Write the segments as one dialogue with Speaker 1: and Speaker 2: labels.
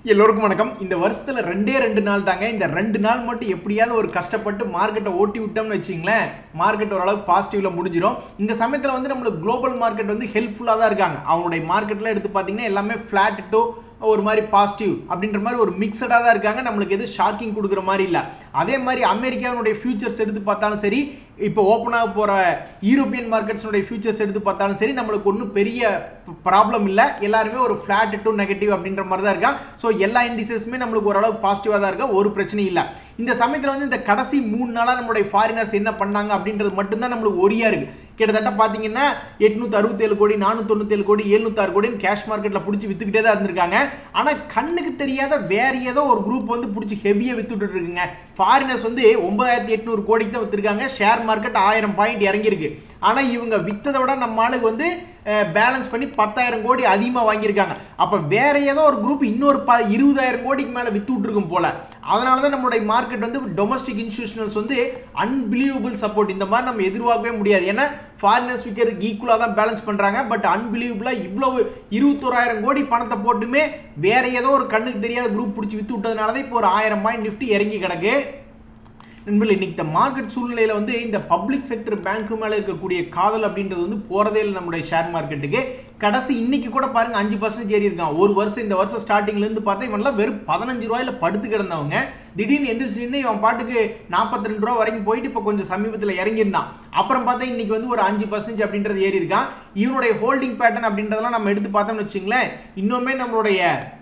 Speaker 1: எல்லோருக்கும் வணக்கம் இந்த வருஷத்துல ரெண்டே ரெண்டு நாள் தாங்க இந்த ரெண்டு நாள் மட்டும் எப்படியாவது ஒரு கஷ்டப்பட்டு மார்க்கெட்டை ஓட்டி விட்டோம்னு வச்சிங்களேன் மார்க்கெட் ஓரளவுக்கு பாசிட்டிவ்ல முடிஞ்சிடும் இந்த சமயத்தில் வந்து நம்மளுக்கு குளோபல் மார்க்கெட் வந்து ஹெல்ப்ஃபுல்லாக தான் இருக்காங்க அவங்களுடைய மார்க்கெட்லாம் எடுத்து பார்த்தீங்கன்னா எல்லாமே ஃப்ளாட் டு ஒரு மாதிரி பாசிட்டிவ் அப்படின்ற மாதிரி ஒரு மிக்சடாக தான் இருக்காங்க நம்மளுக்கு எதுவும் ஷாக்கிங் கொடுக்குற மாதிரி இல்லை அதே மாதிரி அமெரிக்காவினுடைய ஃபியூச்சர்ஸ் எடுத்து பார்த்தாலும் சரி இப்போ ஓப்பன் ஆக போகிற யூரோப்பியன் மார்க்கெட்ஸுடைய ஃபியூச்சர்ஸ் எடுத்து பார்த்தாலும் சரி நம்மளுக்கு ஒன்றும் பெரிய ப்ராப்ளம் இல்லை எல்லாருமே ஒரு ஃப்ளாட் டு நெகட்டிவ் அப்படின்ற மாதிரி தான் இருக்கா ஸோ எல்லா இண்டிசஸுமே நம்மளுக்கு ஓரளவுக்கு பாசிட்டிவாக தான் இருக்கா ஒரு பிரச்சனையும் இல்லை இந்த சமயத்தில் வந்து இந்த கடைசி மூணு நாளாக நம்மளுடைய ஃபாரினர்ஸ் என்ன பண்ணாங்க அப்படின்றது மட்டும்தான் நம்மளுக்கு ஒரியா இருக்குது கிட்டத்தட்ட பார்த்தீங்கன்னா எட்நூத்தி அறுபத்தேழு கோடி நானூத்தொண்ணூத்தேழு கோடி எழுநூத்தாறு கோடின்னு கேஷ் மார்க்கெட்டில் பிடிச்சி வித்துக்கிட்டே தான் இருந்திருக்காங்க ஆனால் கண்ணுக்கு தெரியாத வேற ஏதோ ஒரு குரூப் வந்து பிடிச்சி ஹெவியாக வித்துட்டு இருக்குங்க ஃபாரினர்ஸ் வந்து ஒன்பதாயிரத்தி எட்நூறு கோடிக்கு தான் வித்துருக்காங்க ஷேர் மார்க்கெட் ஆயிரம் பாயிண்ட் இறங்கியிருக்கு ஆனால் இவங்க வித்ததை விட நம்ம ஆளுக்கு வந்து பேலன்ஸ் பண்ணி பத்தாயிரம் கோடி அதிகமாக வாங்கியிருக்காங்க அப்போ வேற ஏதோ ஒரு குரூப் இன்னொரு ப இருபதாயிரம் கோடிக்கு மேலே வித்து விட்டுருக்கும் போல அதனால தான் நம்மளுடைய மார்க்கெட் வந்து டொமஸ்டிக் இன்ஸ்டியூஷனல்ஸ் வந்து அன்பிலீவபிள் சப்போர்ட் இந்த மாதிரி நம்ம எதிர்பார்க்கவே முடியாது ஏன்னா ஃபாரினர்ஸ் விற்கிறதுக்கு ஈக்குவலாக தான் பேலன்ஸ் பண்ணுறாங்க பட் அன்பிலீவபிளாக இவ்வளவு இருபத்தோராயிரம் கோடி பணத்தை போட்டுமே வேற ஏதோ ஒரு கண்ணுக்கு தெரியாத குரூப் பிடிச்சி வித்து விட்டதுனால தான் இப்போ ஒரு ஆயிரம் பாயிண்ட் நிஃப்டி இறங்கி கிடக்கு நண்பர்கள் இன்னைக்கு இந்த மார்க்கெட் சூழ்நிலையில் வந்து இந்த பப்ளிக் செக்டர் பேங்க்கு மேலே இருக்கக்கூடிய காதல் அப்படின்றது வந்து போகிறதே இல்லை நம்மளுடைய ஷேர் மார்க்கெட்டுக்கு கடைசி இன்னைக்கு கூட பாருங்க அஞ்சு பர்சன்ட் ஏறி இருக்கான் ஒரு வருஷம் இந்த வருஷம் ஸ்டார்டிங்லேருந்து பார்த்தா இவன்லாம் வெறும் பதினஞ்சு ரூபாயில படுத்து கிடந்தவங்க திடீர்னு எந்திரிச்சு நின்று இவன் பாட்டுக்கு நாற்பத்தி ரெண்டு ரூபா வரைக்கும் போயிட்டு இப்போ கொஞ்சம் சமீபத்தில் இறங்கியிருந்தான் அப்புறம் பார்த்தா இன்னைக்கு வந்து ஒரு அஞ்சு பர்சன்ட் அப்படின்றது ஏறி இருக்கான் இவனுடைய ஹோல்டிங் பேட்டர்ன் அப்படின்றதெல்லாம் நம்ம எடுத்து பார்த்தோம்னு வச்சுங்களேன் இன்னுமே நம்மளுடைய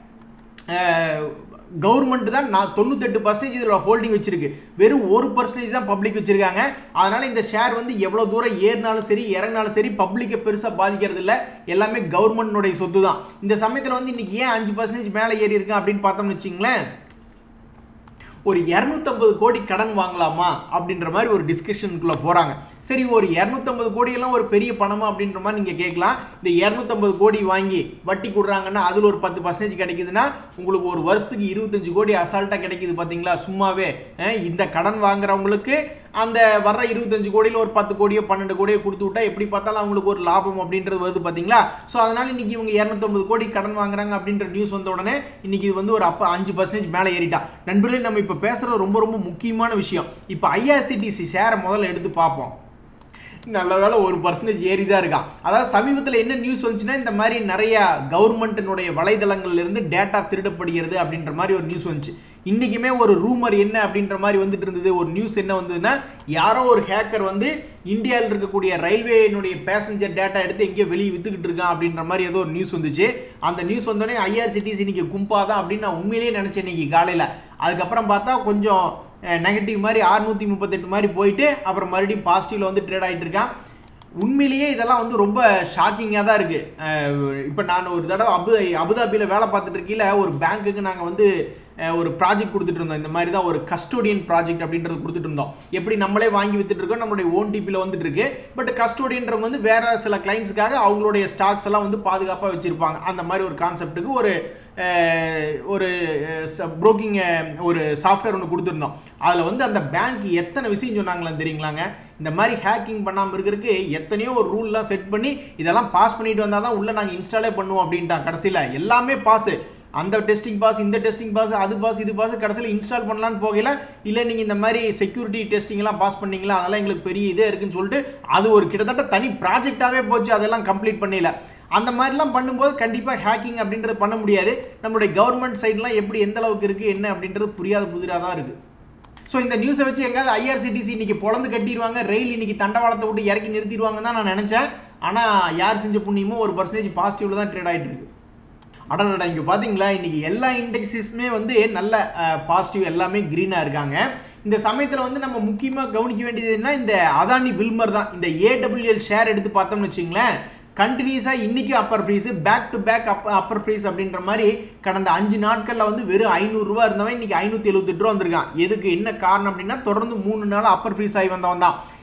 Speaker 1: கவர்மெண்ட் தான் நான் தொண்ணூத்தெட்டு பர்சன்டேஜ் இதில் ஹோல்டிங் வச்சிருக்கு வெறும் ஒரு பர்சன்டேஜ் தான் பப்ளிக் வச்சிருக்காங்க அதனால இந்த ஷேர் வந்து எவ்வளோ தூரம் ஏறினாலும் சரி இறங்கினாலும் சரி பப்ளிக்கை பெருசாக பாதிக்கிறது இல்லை எல்லாமே கவர்மெண்ட்னுடைய சொத்து தான் இந்த சமயத்தில் வந்து இன்னைக்கு ஏன் அஞ்சு பர்சன்டேஜ் மேலே ஏறி இருக்கு அப்படின்னு பார்த்தோம்னு வச்சிங்களேன் ஒரு இரநூத்தம்பது கோடி கடன் வாங்கலாமா அப்படின்ற மாதிரி ஒரு டிஸ்கஷனுக்குள்ளே போகிறாங்க சரி ஒரு இரநூத்தம்பது கோடியெல்லாம் ஒரு பெரிய பணமா அப்படின்ற மாதிரி நீங்கள் கேட்கலாம் இந்த இரநூத்தம்பது கோடி வாங்கி வட்டி கொடுறாங்கன்னா அதில் ஒரு பத்து பர்சன்டேஜ் கிடைக்குதுன்னா உங்களுக்கு ஒரு வருஷத்துக்கு இருபத்தஞ்சு கோடி அசால்ட்டாக கிடைக்குது பார்த்தீங்களா சும்மாவே இந்த கடன் வாங்குறவங்களுக்கு அந்த வர்ற இருபத்தஞ்சு கோடியில் ஒரு பத்து கோடியோ பன்னெண்டு கோடியோ கொடுத்து விட்டா எப்படி பார்த்தாலும் அவங்களுக்கு ஒரு லாபம் அப்படின்றது வருது பார்த்தீங்களா ஸோ அதனால இன்னைக்கு இவங்க இரநூத்தம்பது கோடி கடன் வாங்குறாங்க அப்படின்ற நியூஸ் வந்த உடனே இன்னைக்கு இது வந்து ஒரு அப்போ அஞ்சு பர்சன்டேஜ் மேலே ஏறிட்டா நண்பர்களே நம்ம இப்போ பேசுறது ரொம்ப ரொம்ப முக்கியமான விஷயம் இப்போ ஐஆர்சிடிசி ஷேரை முதல்ல எடுத்து பார்ப்போம் நல்ல வேலை ஒரு பர்சன்டேஜ் ஏறி தான் இருக்கான் அதாவது சமீபத்தில் என்ன நியூஸ் வந்துச்சுன்னா இந்த மாதிரி நிறைய கவர்மெண்ட்டினுடைய வலைதளங்கள்ல இருந்து டேட்டா திருடப்படுகிறது அப்படின்ற மாதிரி ஒரு நியூஸ் வந்துச்சு இன்றைக்குமே ஒரு ரூமர் என்ன அப்படின்ற மாதிரி வந்துட்டு இருந்தது ஒரு நியூஸ் என்ன வந்ததுன்னா யாரோ ஒரு ஹேக்கர் வந்து இந்தியாவில் இருக்கக்கூடிய ரயில்வேனுடைய பேசஞ்சர் டேட்டா எடுத்து எங்கேயோ வெளியே வித்துக்கிட்டு இருக்கான் அப்படின்ற மாதிரி ஏதோ ஒரு நியூஸ் வந்துச்சு அந்த நியூஸ் வந்தோடனே ஐஆர்சிடிசி இன்னைக்கு கும்பாதான் அப்படின்னு நான் உண்மையிலேயே நினச்சேன் இன்னைக்கு காலையில் அதுக்கப்புறம் பார்த்தா கொஞ்சம் நெகட்டிவ் மாதிரி அறுநூற்றி முப்பத்தெட்டு மாதிரி போயிட்டு அப்புறம் மறுபடியும் பாசிட்டிவில் வந்து ட்ரேட் ஆகிட்டு இருக்கான் உண்மையிலேயே இதெல்லாம் வந்து ரொம்ப ஷாக்கிங்காக தான் இருக்குது இப்போ நான் ஒரு தடவை அபு அபுதாபியில் வேலை பார்த்துட்டு இருக்கையில் ஒரு பேங்க்குக்கு நாங்கள் வந்து ஒரு ப்ராஜெக்ட் கொடுத்துட்டு இருந்தோம் இந்த மாதிரி தான் ஒரு கஸ்டோடியன் ப்ராஜெக்ட் அப்படின்றது கொடுத்துட்டு இருந்தோம் எப்படி நம்மளே வாங்கி வித்துட்டு இருக்கோம் நம்மளுடைய ஓன் டிபியில் வந்துட்டு இருக்கு பட் கஸ்டோடியன்றவங்க வந்து வேற சில கிளைண்ட்ஸுக்காக அவங்களுடைய ஸ்டாக்ஸ் எல்லாம் வந்து பாதுகாப்பாக வச்சிருப்பாங்க அந்த மாதிரி ஒரு கான்செப்ட்டுக்கு ஒரு ஒரு புரோக்கிங் ஒரு சாஃப்ட்வேர் ஒன்று கொடுத்துருந்தோம் அதில் வந்து அந்த பேங்க் எத்தனை விஷயம் சொன்னாங்களா தெரியுங்களாங்க இந்த மாதிரி ஹேக்கிங் பண்ணாமல் இருக்கிறதுக்கு எத்தனையோ ஒரு ரூல்லாம் செட் பண்ணி இதெல்லாம் பாஸ் பண்ணிட்டு வந்தால் தான் உள்ளே நாங்கள் இன்ஸ்டாலே பண்ணுவோம் அப்படின்ட்டான் கடைசியில் எல்லாமே பாஸு அந்த டெஸ்டிங் பாஸ் இந்த டெஸ்டிங் பாஸ் அது பாஸ் இது பாஸ் கடைசியில் இன்ஸ்டால் பண்ணலான்னு போகல இல்லை நீங்கள் இந்த மாதிரி செக்யூரிட்டி டெஸ்டிங்லாம் பாஸ் பண்ணீங்களா அதெல்லாம் எங்களுக்கு பெரிய இதே இருக்குன்னு சொல்லிட்டு அது ஒரு கிட்டத்தட்ட தனி ப்ராஜெக்டாகவே போச்சு அதெல்லாம் கம்ப்ளீட் பண்ணல அந்த மாதிரிலாம் பண்ணும்போது கண்டிப்பாக ஹேக்கிங் அப்படின்றது பண்ண முடியாது நம்மளுடைய கவர்மெண்ட் சைட்லாம் எப்படி எந்த அளவுக்கு இருக்குது என்ன அப்படின்றது புரியாத புதிராக தான் இருக்குது ஸோ இந்த நியூஸை வச்சு எங்காவது ஐஆர்சிடிசி இன்னைக்கு பொழந்து கட்டிடுவாங்க ரயில் இன்னைக்கு தண்டவாளத்தை விட்டு இறக்கி நிறுத்திடுவாங்க தான் நான் நினச்சேன் ஆனால் யார் செஞ்ச புண்ணியமோ ஒரு பர்சன்டேஜ் பாசிட்டிவில் தான் ட்ரேட் ஆகிட்டு இருக்கு அடடா இங்கே பார்த்தீங்களா இன்னைக்கு எல்லா இண்டெக்ஸஸுமே வந்து நல்ல பாசிட்டிவ் எல்லாமே க்ரீனாக இருக்காங்க இந்த சமயத்தில் வந்து நம்ம முக்கியமாக கவனிக்க வேண்டியது என்ன இந்த அதானி வில்மர் தான் இந்த ஏடபிள்யூஎல் ஷேர் எடுத்து பார்த்தோம்னு வச்சுங்களேன் கண்டினியூஸாக இன்னைக்கு upper freeze back to back up upper freeze அப்படின்ற மாதிரி கடந்த அஞ்சு நாட்களில் வந்து வெறும் ஐநூறுரூவா இருந்தவன் இன்னைக்கு ஐநூற்றி எழுபத்தெட்டு ரூபா வந்திருக்கான் எதுக்கு என்ன காரணம் அப்படின்னா தொடர்ந்து மூணு நாள் அப்பர் ஃப்ரீஸ் ஆகி வந்தவன் தான்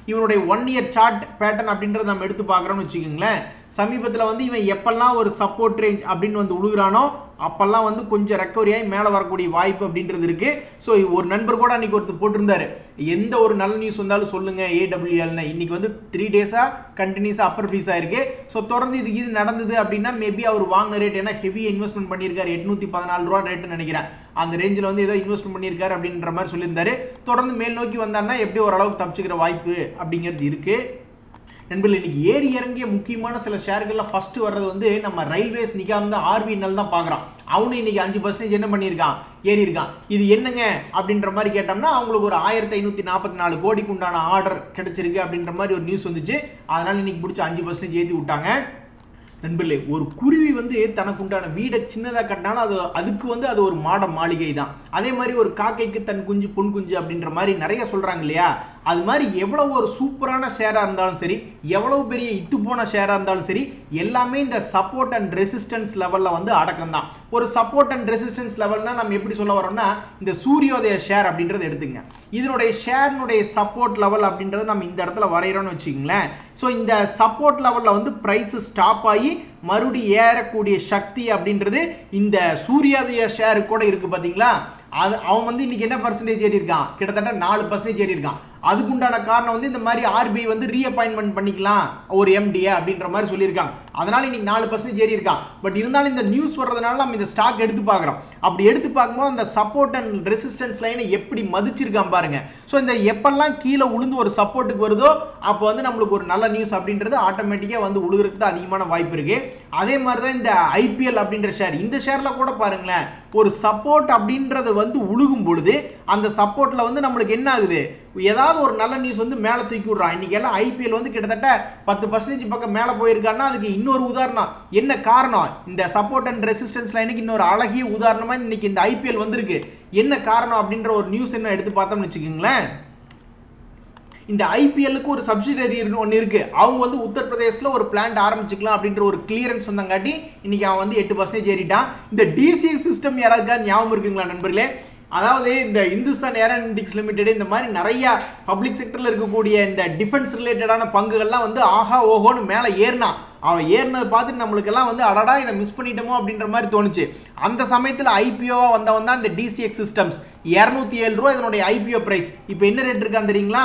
Speaker 1: இவனுடைய ஒன் இயர் சார்ட் பேட்டர்ன் அப்படின்றத நம்ம எடுத்து பார்க்குறோம்னு வச்சுக்கோங்களேன் சமீபத்தில் வந்து இவன் எப்பெல்லாம் ஒரு சப்போர்ட் ரேஞ்ச் அப்படின்னு வந்து உழுகுறானோ அப்பெல்லாம் வந்து கொஞ்சம் ரெக்கவரி ஆகி மேலே வரக்கூடிய வாய்ப்பு அப்படின்றது இருக்கு ஸோ ஒரு நண்பர் கூட அன்னைக்கு ஒருத்தர் போட்டிருந்தாரு எந்த ஒரு நல்ல நியூஸ் வந்தாலும் சொல்லுங்க ஏடபிள்யூஎல்னு இன்னைக்கு வந்து த்ரீ டேஸாக கண்டினியூஸாக அப்பர் ஃபீஸ் ஆயிருக்கு ஸோ தொடர்ந்து இது இது நடந்தது அப்படின்னா மேபி அவர் வாங்கின ரேட் ஏன்னா ஹெவி இன்வெஸ்ட்மெண்ட் பண்ணியிருக்காரு எட்நூத்தி பதினாலு ரூபா ரேட்டுன்னு நினைக்கிறேன் அந்த ரேஞ்சில் வந்து ஏதோ இன்வெஸ்ட்மெண்ட் பண்ணியிருக்காரு அப்படின்ற மாதிரி சொல்லியிருந்தாரு தொடர்ந்து மேல் நோக்கி வந்தாருன்னா எப்படி ஓரளவுக்கு தப்பிச்சுக்கிற வாய்ப்பு அப்படிங்கிறது இருக்கு நண்பர்கள் இன்னைக்கு ஏறி இறங்கிய முக்கியமான சில ஷேர்கள்ல ஃபர்ஸ்ட் வர்றது வந்து நம்ம ரயில்வேஸ் நிகாம் தான் ஆர்விஎன்எல் தான் பார்க்குறோம் அவனும் இன்னைக்கு அஞ்சு பர்சன்டேஜ் என்ன பண்ணியிருக்கான் ஏறி இருக்கான் இது என்னங்க அப்படின்ற மாதிரி கேட்டோம்னா அவங்களுக்கு ஒரு ஆயிரத்தி ஐநூற்றி நாற்பத்தி நாலு கோடிக்கு உண்டான ஆர்டர் கிடைச்சிருக்கு அப்படின்ற மாதிரி ஒரு நியூஸ் வந்துச்சு அதனால இன்னைக்கு பிடிச்சி அஞ்சு பர்சன்டேஜ் ஏற்றி விட்டாங்க நண்பர்களே ஒரு குருவி வந்து தனக்கு உண்டான வீடை சின்னதாக கட்டினாலும் அது அதுக்கு வந்து அது ஒரு மாட மாளிகை தான் அதே மாதிரி ஒரு காக்கைக்கு தன் குஞ்சு பொன் குஞ்சு அப்படின்ற மாதிரி நிறைய சொல்றாங்க இல்லையா அது மாதிரி எவ்வளவு ஒரு சூப்பரான ஷேராக இருந்தாலும் சரி எவ்வளவு பெரிய இத்து போன ஷேராக இருந்தாலும் சரி எல்லாமே இந்த சப்போர்ட் அண்ட் ரெசிஸ்டன்ஸ் லெவலில் வந்து அடக்கம் தான் ஒரு சப்போர்ட் அண்ட் ரெசிஸ்டன்ஸ் லெவல்னா நம்ம எப்படி சொல்ல வரோம்னா இந்த சூரியோதய ஷேர் அப்படின்றது எடுத்துங்க இதனுடைய ஷேர்னுடைய சப்போர்ட் லெவல் அப்படின்றத நம்ம இந்த இடத்துல வரைகிறோம்னு வச்சுக்கோங்களேன் ஸோ இந்த சப்போர்ட் லெவலில் வந்து ப்ரைஸ் ஸ்டாப் ஆகி மறுபடி ஏறக்கூடிய சக்தி அப்படின்றது இந்த சூரியோதய ஷேரு கூட இருக்கு பார்த்தீங்களா அது அவன் வந்து இன்னைக்கு என்ன பர்சன்டேஜ் ஏறி இருக்கான் கிட்டத்தட்ட நாலு பர்சன்டேஜ் ஏறி இருக்கான் அதுக்குண்டான காரணம் வந்து இந்த மாதிரி ஆர்பிஐ வந்து ரீஅப்பாயின்மெண்ட் பண்ணிக்கலாம் ஒரு எம்டிஏ அப்படின்ற மாதிரி சொல்லியிருக்காங்க அதனால இன்னைக்கு நாலு பர்சன்டேஜ் ஏறி இருக்கான் பட் இருந்தாலும் இந்த நியூஸ் வர்றதுனால நம்ம இந்த ஸ்டாக் எடுத்து பார்க்குறோம் அப்படி எடுத்து பார்க்கும்போது அந்த சப்போர்ட் அண்ட் ரெசிஸ்டன்ஸ் லைனை எப்படி மதிச்சிருக்கான் பாருங்க ஸோ இந்த எப்பெல்லாம் கீழே உளுந்து ஒரு சப்போர்ட்டுக்கு வருதோ அப்போ வந்து நம்மளுக்கு ஒரு நல்ல நியூஸ் அப்படின்றது ஆட்டோமேட்டிக்காக வந்து உழுகிறதுக்கு தான் அதிகமான வாய்ப்பு இருக்கு அதே மாதிரி தான் இந்த ஐபிஎல் அப்படின்ற ஷேர் இந்த ஷேர்ல கூட பாருங்களேன் ஒரு சப்போர்ட் அப்படின்றது வந்து உழுகும் பொழுது அந்த சப்போர்ட்ல வந்து நம்மளுக்கு என்ன ஆகுது ஏதாவது ஒரு நல்ல நியூஸ் வந்து மேலே தூக்கி விடுறான் இன்னைக்கு எல்லாம் ஐபிஎல் வந்து கிட்டத்தட்ட பத்து பர்சன்டேஜ் பக்கம் மேலே போயிருக்கான்னா அதுக்கு இன்னொரு உதாரணம் என்ன காரணம் இந்த சப்போர்ட் அண்ட் ரெசிஸ்டன்ஸ் லைனுக்கு இன்னொரு அழகிய உதாரணமா இன்னைக்கு இந்த ஐபிஎல் வந்திருக்கு என்ன காரணம் அப்படின்ற ஒரு நியூஸ் என்ன எடுத்து பார்த்தோம்னு வச்சுக்கோங்களேன் இந்த ஐபிஎல்லுக்கு ஒரு சப்சிடரி ஒன்று இருக்கு அவங்க வந்து உத்தரப்பிரதேசில் ஒரு பிளான்ட் ஆரம்பிச்சுக்கலாம் அப்படின்ற ஒரு கிளியரன்ஸ் வந்தங்காட்டி இன்னைக்கு அவன் வந்து எட்டு பர்சன்டேஜ் ஏறிட்டான் இந்த டிசி சிஸ்டம் யாராவது ஞாபகம் இருக்குங்களா நண்பர்களே அதாவது இந்த இந்துஸ்தான் ஏரோநாட்டிக்ஸ் லிமிடெட் இந்த மாதிரி நிறைய பப்ளிக் செக்டரில் இருக்கக்கூடிய இந்த டிஃபென்ஸ் ரிலேட்டடான பங்குகள்லாம் வந்து ஆஹா ஓஹோன்னு மேலே ஏறினான் அவன் ஏறினதை பார்த்துட்டு நம்மளுக்கெல்லாம் வந்து அடடா இதை மிஸ் பண்ணிட்டோமோ அப்படின்ற மாதிரி தோணுச்சு அந்த சமயத்தில் ஐபிஓவாக வந்தவன் தான் இந்த டிசிஎக்ஸ் சிஸ்டம்ஸ் இரநூத்தி ஏழு ரூபா இதனுடைய ஐபிஓ ப்ரைஸ் இப்போ என்ன ரேட் இருக்கான்னு தெரியுங்களா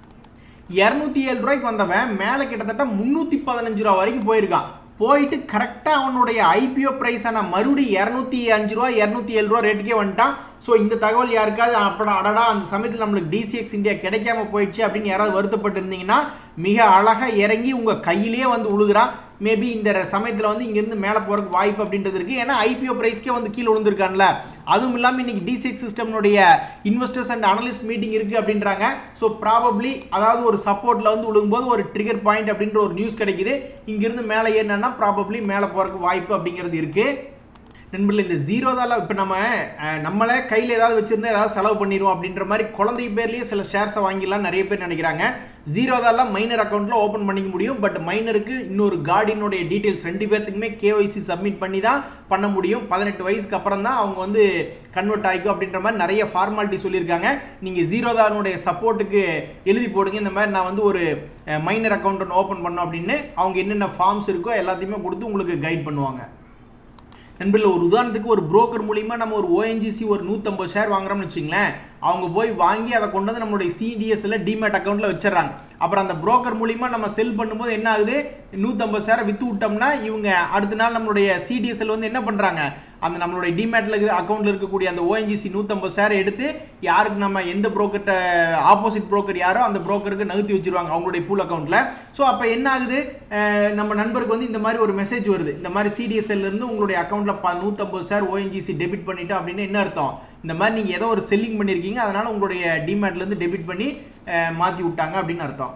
Speaker 1: இரநூத்தி ஏழு ரூபாய்க்கு வந்தவன் மேலே கிட்டத்தட்ட முந்நூற்றி பதினஞ்சு ரூபா வரைக்கும் போயிருக்கான் போயிட்டு கரெக்டாக அவனுடைய ஐபிஓ ப்ரைஸான மறுபடியும் இரநூத்தி அஞ்சு ரூபா இரநூத்தி ஏழு ரூபா ரேட்டுக்கே வந்துட்டான் ஸோ இந்த தகவல் யாருக்காவது அப்படா அடடா அந்த சமயத்தில் நம்மளுக்கு டிசிஎக்ஸ் இந்தியா கிடைக்காம போயிடுச்சு அப்படின்னு யாராவது வருத்தப்பட்டு இருந்தீங்கன்னா மிக அழகாக இறங்கி உங்கள் கையிலேயே வந்து உழுகுறான் மேபி இந்த சமயத்தில் வந்து இங்கேருந்து மேலே போகிறதுக்கு வாய்ப்பு அப்படின்றது இருக்குது ஏன்னா ஐபிஓ ப்ரைஸ்க்கே வந்து கீழே விழுந்திருக்கான்ல அதுவும் இல்லாமல் இன்னைக்கு டிசிஎக்ஸ் சிஸ்டம்னுடைய இன்வெஸ்டர்ஸ் அண்ட் அனலிஸ்ட் மீட்டிங் இருக்குது அப்படின்றாங்க ஸோ ப்ராபப்ளி அதாவது ஒரு சப்போர்ட்டில் வந்து விழுகும்போது ஒரு ட்ரிகர் பாயிண்ட் அப்படின்ற ஒரு நியூஸ் கிடைக்குது இங்கிருந்து மேலே ஏறினா ப்ராபப்ளி மேலே போகிறதுக்கு வாய்ப்பு அப்படிங்கிறது இருக்குது நண்பர்கள் இந்த ஜீரோ தான் இப்போ நம்ம அஹ், நம்மளே கையில் ஏதாவது வச்சிருந்தா ஏதாவது செலவு பண்ணிடுவோம் அப்படின்ற மாதிரி குழந்தை பேர்லேயே சில ஷேர்ஸை வாங்கிடலாம் நிறைய பேர் நினைக்கிறாங்க ஜீரோ தான் மைனர் அக்கௌண்ட்டில் ஓப்பன் பண்ணிக்க முடியும் பட் மைனருக்கு இன்னொரு கார்டினுடைய டீட்டெயில்ஸ் ரெண்டு பேர்த்துக்குமே கேஒய்சி சப்மிட் பண்ணி தான் பண்ண முடியும் பதினெட்டு வயசுக்கு அப்புறம் தான் அவங்க வந்து கன்வெர்ட் ஆகிக்கும் அப்படின்ற மாதிரி நிறைய ஃபார்மாலிட்டி சொல்லியிருக்காங்க நீங்கள் ஜீரோதானுடைய சப்போர்ட்டுக்கு எழுதி போடுங்க இந்த மாதிரி நான் வந்து ஒரு மைனர் அக்கௌண்ட் ஒன்று ஓப்பன் பண்ணோம் அப்படின்னு அவங்க என்னென்ன ஃபார்ம்ஸ் இருக்கோ எல்லாத்தையுமே கொடுத்து உங்களுக்கு கைட் பண்ணுவாங்க நண்பர்கள் ஒரு உதாரணத்துக்கு ஒரு புரோக்கர் மூலியமா நம்ம ஒரு ஓஎன்ஜிசி ஒரு நூற்றம்பது ஷேர் வாங்குறோம்னு வச்சுங்களேன் அவங்க போய் வாங்கி அதை கொண்டு வந்து நம்மளுடைய சிடிஎஸ்ல டிமேட் அக்கௌண்ட்ல வச்சிடறாங்க அப்புறம் அந்த புரோக்கர் மூலியமா நம்ம செல் பண்ணும்போது என்ன ஆகுது நூற்றம்பது ஷேரை வித்து விட்டோம்னா இவங்க அடுத்த நாள் நம்மளுடைய சிடிஎஸ்எல் வந்து என்ன பண்றாங்க அந்த நம்மளுடைய டிமேட்ல இருக்கிற அக்கௌண்ட்ல இருக்கக்கூடிய அந்த ஓஎன்ஜிசி நூற்றம்பது ஷேரை எடுத்து யாருக்கு நம்ம எந்த புரோக்கர்கிட்ட ஆப்போசிட் புரோக்கர் யாரோ அந்த புரோக்கருக்கு நகர்த்தி வச்சிருவாங்க அவங்களுடைய பூல் அக்கௌண்ட்ல ஸோ அப்போ என்ன ஆகுது அஹ் நம்ம நண்பருக்கு வந்து இந்த மாதிரி ஒரு மெசேஜ் வருது இந்த மாதிரி சிடிஎஸ்எல் இருந்து உங்களுடைய அக்கௌண்ட்ல ப நூற்றம்பது ஷேர் ஓஎன்ஜிசி டெபிட் பண்ணிட்டோம் அப்படின்னு என்ன அர்த்தம் இந்த மாதிரி நீங்கள் ஏதோ ஒரு செல்லிங் பண்ணியிருக்கீங்க அதனால உங்களுடைய டிமேட்லேருந்து டெபிட் பண்ணி அஹ் மாற்றி விட்டாங்க அப்படின்னு அர்த்தம்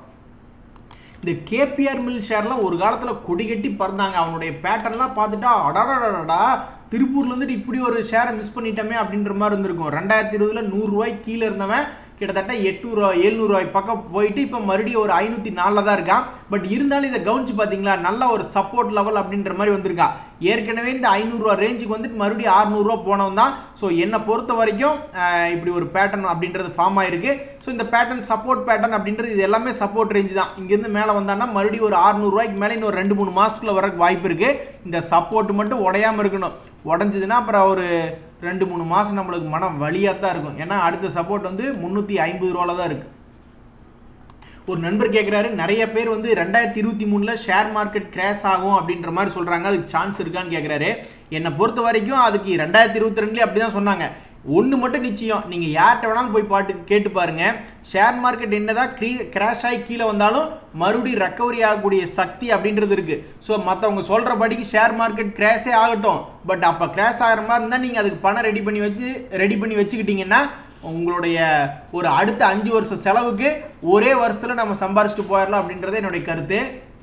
Speaker 1: இந்த கேபிஆர் மில் ஷேர்லாம் ஒரு காலத்தில் கொடிகட்டி பறந்தாங்க அவனுடைய பேட்டர்ன்லாம் பார்த்துட்டா அடாடாடாடா திருப்பூர்ல இருந்துட்டு இப்படி ஒரு ஷேரை மிஸ் பண்ணிட்டோமே அப்படின்ற மாதிரி இருந்திருக்கும் ரெண்டாயிரத்தி இருபதுல நூறுரூவாய்க்கு கீழே இருந்தவன் கிட்டத்தட்ட எட்நூறுவா எழுநூறுவாய் பக்கம் போயிட்டு இப்போ மறுபடியும் ஒரு ஐநூற்றி நாலில் தான் இருக்கான் பட் இருந்தாலும் இதை கவனிச்சு பார்த்தீங்களா நல்ல ஒரு சப்போர்ட் லெவல் அப்படின்ற மாதிரி வந்திருக்கான் ஏற்கனவே இந்த ஐநூறுரூவா ரேஞ்சுக்கு வந்துட்டு மறுபடியும் அறுநூறுவா போனவன் தான் ஸோ என்னை பொறுத்த வரைக்கும் அஹ், இப்படி ஒரு பேட்டர்ன் அப்படின்றது ஃபார்ம் ஆயிருக்கு ஸோ இந்த பேட்டர்ன் சப்போர்ட் பேட்டர்ன் அப்படின்றது இது எல்லாமே சப்போர்ட் ரேஞ்ச் தான் இங்கேருந்து மேலே வந்தான்னா மறுபடியும் ஒரு அறுநூறுவாய்க்கு மேலே இன்னும் ரெண்டு மூணு மாதத்துக்குள்ள வரக்கு வாய்ப்பு இருக்கு இந்த சப்போர்ட் மட்டும் உடையாம இருக்கணும் உடஞ்சதுன்னா அப்புறம் ஒரு ரெண்டு மூணு மாதம் நம்மளுக்கு மனம் வழியாக தான் இருக்கும் ஏன்னா அடுத்த சப்போர்ட் வந்து முந்நூற்றி ஐம்பது ரூபால தான் இருக்குது ஒரு நண்பர் கேட்குறாரு நிறைய பேர் வந்து ரெண்டாயிரத்தி இருபத்தி மூணில் ஷேர் மார்க்கெட் கிராஷ் ஆகும் அப்படின்ற மாதிரி சொல்கிறாங்க அதுக்கு சான்ஸ் இருக்கான்னு கேட்குறாரு என்னை பொறுத்த வரைக்கும் அதுக்கு ரெண்டாயிரத்தி இருபத்தி ரெண்டுலேயே அப்படி தான் சொன்னாங்க ஒன்று மட்டும் நிச்சயம் நீங்கள் யார்கிட்ட வேணாலும் போய் பாட்டு கேட்டு பாருங்க ஷேர் மார்க்கெட் என்னதான் க்ரீ கிராஷ் ஆகி கீழே வந்தாலும் மறுபடியும் ரெக்கவரி ஆகக்கூடிய சக்தி அப்படின்றது இருக்குது ஸோ மற்றவங்க சொல்கிறபடிக்கு ஷேர் மார்க்கெட் கிராஷே ஆகட்டும் பட் அப்போ கிராஷ் ஆகிற மாதிரி இருந்தால் நீங்கள் அதுக்கு பணம் ரெடி பண்ணி வச்சு ரெடி பண்ணி வச்சுக்கிட்டீங்கன்னா உங்களுடைய ஒரு அடுத்த அஞ்சு வருஷ செலவுக்கு ஒரே வருஷத்துல நம்ம சம்பாரிச்சுட்டு போயிடலாம் அப்படின்றது என்னுடைய கருத்து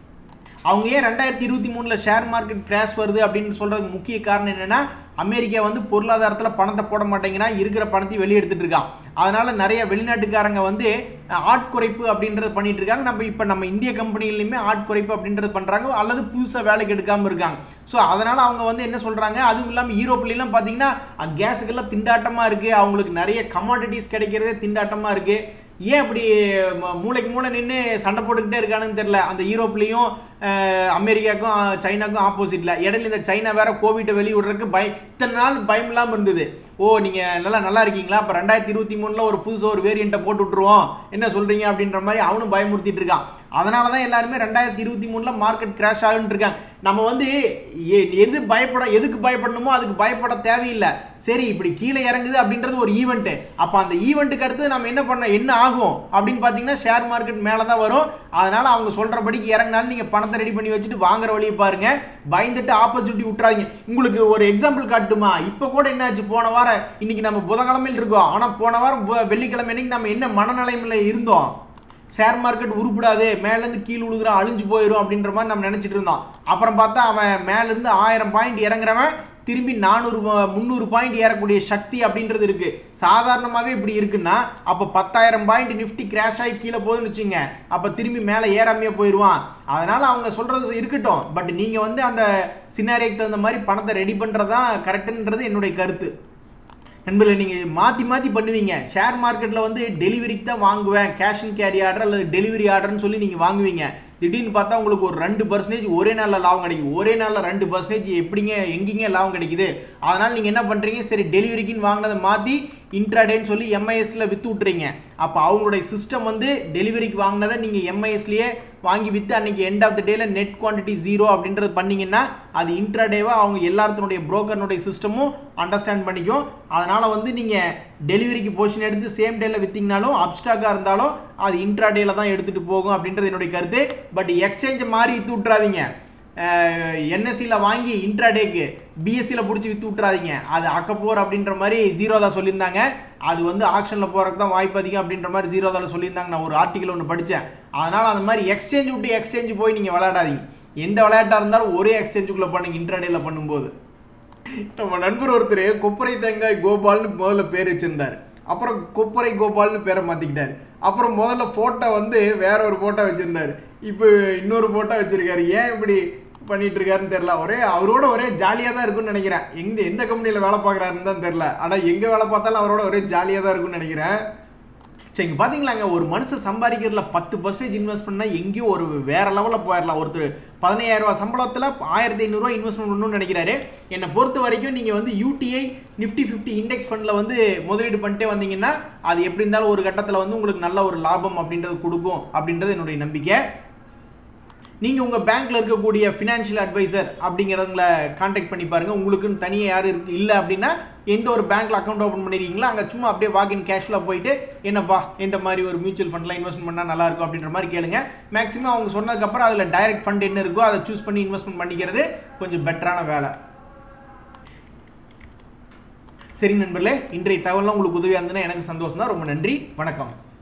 Speaker 1: அவங்க ஏன் ரெண்டாயிரத்தி இருபத்தி மூணில் ஷேர் மார்க்கெட் கிராஷ் வருது அப்படின்னு சொல்றதுக்கு முக்கிய காரணம் என்னன்னா அமெரிக்கா வந்து பொருளாதாரத்தில் பணத்தை போட மாட்டேங்கிறான் இருக்கிற பணத்தை வெளியே எடுத்துட்டு இருக்கான் அதனால நிறைய வெளிநாட்டுக்காரங்க வந்து அஹ், ஆட்குறைப்பு அப்படின்றது பண்ணிட்டு இருக்காங்க நம்ம இப்போ நம்ம இந்திய கம்பெனிகள்லையுமே ஆட்குறைப்பு அப்படின்றது பண்றாங்க அல்லது புதுசாக வேலைக்கு எடுக்காம இருக்காங்க ஸோ அதனால அவங்க வந்து என்ன சொல்றாங்க அதுவும் இல்லாமல் யூரோப்லாம் பார்த்தீங்கன்னா அஹ், கேஸுக்கெல்லாம் திண்டாட்டமா இருக்கு அவங்களுக்கு நிறைய கமாடிட்டிஸ் கிடைக்கிறதே திண்டாட்டமா இருக்கு ஏன் அப்படி ம- மூளைக்கு மூளை நின்று சண்டை போட்டுக்கிட்டே இருக்கானுன்னு தெரியல அந்த யூரோப்லேயும் அமெரிக்காவுக்கும் அஹ், சைனாக்கும் ஆப்போசிட்ல இடையில இந்த சைனா வேற கோவிட்டை வெளிய விடுறதுக்கு பய இத்தனை நாள் பயம் இல்லாமல் இருந்தது ஓ நீங்க நல்லா நல்லா இருக்கீங்களா அப்போ ரெண்டாயிரத்தி இருபத்தி மூணுல ஒரு புதுசு ஒரு வேரியண்ட்டை போட்டு விட்டுருவோம் என்ன சொல்றீங்க அப்படின்ற மாதிரி அவனும் பயமுறுத்திட்டு இருக்கான் அதனால தான் எல்லாருமே ரெண்டாயிரத்தி இருபத்தி மூணுல மார்க்கெட் கிராஷ் ஆகுன்னு இருக்காங்க நம்ம வந்து எ- எது பயப்பட எதுக்கு பயப்படணுமோ அதுக்கு பயப்பட தேவையில்லை சரி இப்படி கீழே இறங்குது அப்படின்றது ஒரு ஈவெண்ட் அப்போ அந்த ஈவெண்ட்டுக்கு அடுத்து நம்ம என்ன பண்ண என்ன ஆகும் அப்படின்னு பார்த்தீங்கன்னா ஷேர் மார்க்கெட் மேலே தான் வரும் அதனால அவங்க சொல்றபடிக்கு இறங்கினாலும் நீங்க பணத்தை ரெடி பண்ணி வச்சுட்டு வாங்குற வழியை பாருங்க பயந்துட்டு ஆப்பர்ச்சுனிட்டி விட்டுறாதீங்க உங்களுக்கு ஒரு எக்ஸாம்பிள் காட்டுமா இப்போ கூட என்னாச்சு போன வாரம் இன்னைக்கு நம்ம புதன்கிழமையில் இருக்கோம் ஆனால் போன வாரம் பு- வெள்ளிக்கிழமை அன்னைக்கு நம்ம என்ன மனநிலைமையில இருந்தோம் ஷேர் மார்க்கெட் உருப்படாது மேலேருந்து கீழ் விழுகுற அழிஞ்சு போயிடும் அப்படின்ற மாதிரி நம்ம நினைச்சிட்டு இருந்தோம் அப்புறம் பார்த்தா அவன் மேலேருந்து ஆயிரம் பாயிண்ட் இறங்குறவன் திரும்பி நானூறு முந்நூறு பாயிண்ட் ஏறக்கூடிய சக்தி அப்படின்றது இருக்கு சாதாரணமாகவே இப்படி இருக்குன்னா அப்போ பத்தாயிரம் பாயிண்ட் நிஃப்டி கிராஷ் ஆகி கீழே போகுதுன்னு வச்சுங்க அப்போ திரும்பி மேலே ஏறாமையே போயிடுவான் அதனால அவங்க சொல்றது இருக்கட்டும் பட் நீங்க வந்து அந்த சினாரிக்கு தகுந்த மாதிரி பணத்தை ரெடி பண்றதுதான் கரெக்டுன்றது என்னுடைய கருத்து நண்பர்களே நீங்கள் மாற்றி மாற்றி பண்ணுவீங்க ஷேர் மார்க்கெட்டில் வந்து டெலிவரிக்கு தான் வாங்குவேன் கேஷ் அண்ட் கேரி ஆர்டர் அல்லது டெலிவரி ஆர்டர்னு சொல்லி நீங்கள் வாங்குவீங்க திடீர்னு பார்த்தா உங்களுக்கு ஒரு ரெண்டு பர்சன்டேஜ் ஒரே நாளில் லாபம் கிடைக்கும் ஒரே நாளில் ரெண்டு பர்சன்டேஜ் எப்படிங்க எங்கேங்க லாபம் கிடைக்குது அதனால் நீங்கள் என்ன பண்ணுறீங்க சரி டெலிவரிக்குன்னு வாங்கினதை மாற்றி இன்ட்ராடேன்னு சொல்லி எம்ஐஎஸ்ல விற்று விட்றீங்க அப்போ அவங்களுடைய சிஸ்டம் வந்து டெலிவரிக்கு வாங்கினதை நீங்கள் எம்ஐஎஸ்லேயே வாங்கி விற்று அன்னைக்கு எண்ட் ஆஃப் த டேல நெட் குவான்டிட்டி ஜீரோ அப்படின்றது பண்ணீங்கன்னா அது இன்ட்ராடேவாக அவங்க எல்லாத்தினுடைய புரோக்கர்னுடைய சிஸ்டமும் அண்டர்ஸ்டாண்ட் பண்ணிக்கும் அதனால் வந்து நீங்கள் டெலிவரிக்கு போர்ஷன் எடுத்து சேம் டேல விற்றீங்கனாலும் அப்ஸ்டாக்காக இருந்தாலும் அது இன்ட்ராடேல தான் எடுத்துகிட்டு போகும் அப்படின்றது என்னுடைய கருத்து பட் எக்ஸ்சேஞ்சை மாறி விற்று விட்றாதீங்க என்எஸ்சியில் வாங்கி இன்ட்ராடேக்கு பிஎஸ்சியில் பிடிச்சி விற்று விட்றாதீங்க அது அக்கப்போர் அப்படின்ற மாதிரி ஜீரோ தான் சொல்லியிருந்தாங்க அது வந்து ஆக்ஷனில் போகிறதுக்கு தான் வாய்ப்பு அதிகம் அப்படின்ற மாதிரி ஜீரோ தான் சொல்லியிருந்தாங்க நான் ஒரு ஆர்டிக்கல் ஒன்று படித்தேன் அதனால் அந்த மாதிரி எக்ஸ்சேஞ்ச் விட்டு எக்ஸ்சேஞ்ச் போய் நீங்கள் விளையாடாதீங்க எந்த விளையாட்டாக இருந்தாலும் ஒரே எக்ஸ்சேஞ்சுக்குள்ளே பண்ணுங்க இன்ட்ராடேல பண்ணும்போது நம்ம நண்பர் ஒருத்தர் கொப்பரை தேங்காய் கோபால்னு முதல்ல பேர் வச்சிருந்தார் அப்புறம் கொப்பரை கோபால்னு பேரை மாத்திக்கிட்டாரு அப்புறம் முதல்ல போட்டோ வந்து வேற ஒரு போட்டோ வச்சிருந்தாரு இப்போ இன்னொரு போட்டோ வச்சிருக்காரு ஏன் இப்படி பண்ணிட்டு இருக்காருன்னு தெரியல ஒரே அவரோட ஒரே ஜாலியாக தான் இருக்கும்னு நினைக்கிறேன் எங்க எந்த கம்பெனியில் வேலை பார்க்குறாருன்னு தான் தெரியல ஆனால் எங்கே வேலை பார்த்தாலும் அவரோட ஒரே ஜாலியாக தான் இருக்கும்னு நினைக்கிறேன் சரி இங்க பாத்தீங்களாங்க ஒரு மனுஷன் சம்பாதிக்கிறதுல பத்து பர்சன்டேஜ் இன்வெஸ்ட் பண்ணா எங்கேயோ ஒரு வேற லெவலில் போயிடலாம் ஒருத்தர் பதினையாயிரம் ரூபாய் சம்பளத்தில் ஆயிரத்தி ஐநூறுரூவா இன்வெஸ்ட்மெண்ட் பண்ணணும்னு நினைக்கிறாரு என்னை பொறுத்த வரைக்கும் நீங்கள் வந்து யூடிஐ நிஃப்டி ஃபிஃப்டி இண்டெக்ஸ் ஃபண்டில் வந்து முதலீடு பண்ணிட்டே வந்தீங்கன்னா அது எப்படி இருந்தாலும் ஒரு கட்டத்தில் வந்து உங்களுக்கு நல்ல ஒரு லாபம் அப்படின்றது கொடுக்கும் அப்படின்றது என்னுடைய நம்பிக்கை நீங்க உங்க பேங்க்ல இருக்கக்கூடிய ஃபினான்ஷியல் அட்வைசர் அப்படிங்கிறவங்கள காண்டாக்ட் பண்ணி பாருங்க உங்களுக்குன்னு தனியாக யாரும் இருக்கு இல்லை அப்படின்னா எந்த ஒரு பேங்க்ல அக்கௌண்ட் ஓப்பன் பண்ணிருக்கீங்களா அங்கே சும்மா அப்படியே வாக்கின் கேஷ்ல போயிட்டு என்னப்பா இந்த மாதிரி ஒரு மியூச்சுவல் ஃபண்ட்ல இன்வெஸ்ட் பண்ணா நல்லா இருக்கும் அப்படின்ற மாதிரி கேளுங்க மேக்ஸிமம் அவங்க சொன்னதுக்கப்புறம் அதில் டைரக்ட் ஃபண்ட் என்ன இருக்கோ அதை சூஸ் பண்ணி இன்வெஸ்ட்மெண்ட் பண்ணிக்கிறது கொஞ்சம் பெட்டரான வேலை சரி நண்பர்களே இன்றைய தகவலாம் உங்களுக்கு உதவியாக இருந்ததுன்னா எனக்கு சந்தோஷம் தான் ரொம்ப நன்றி வணக்கம்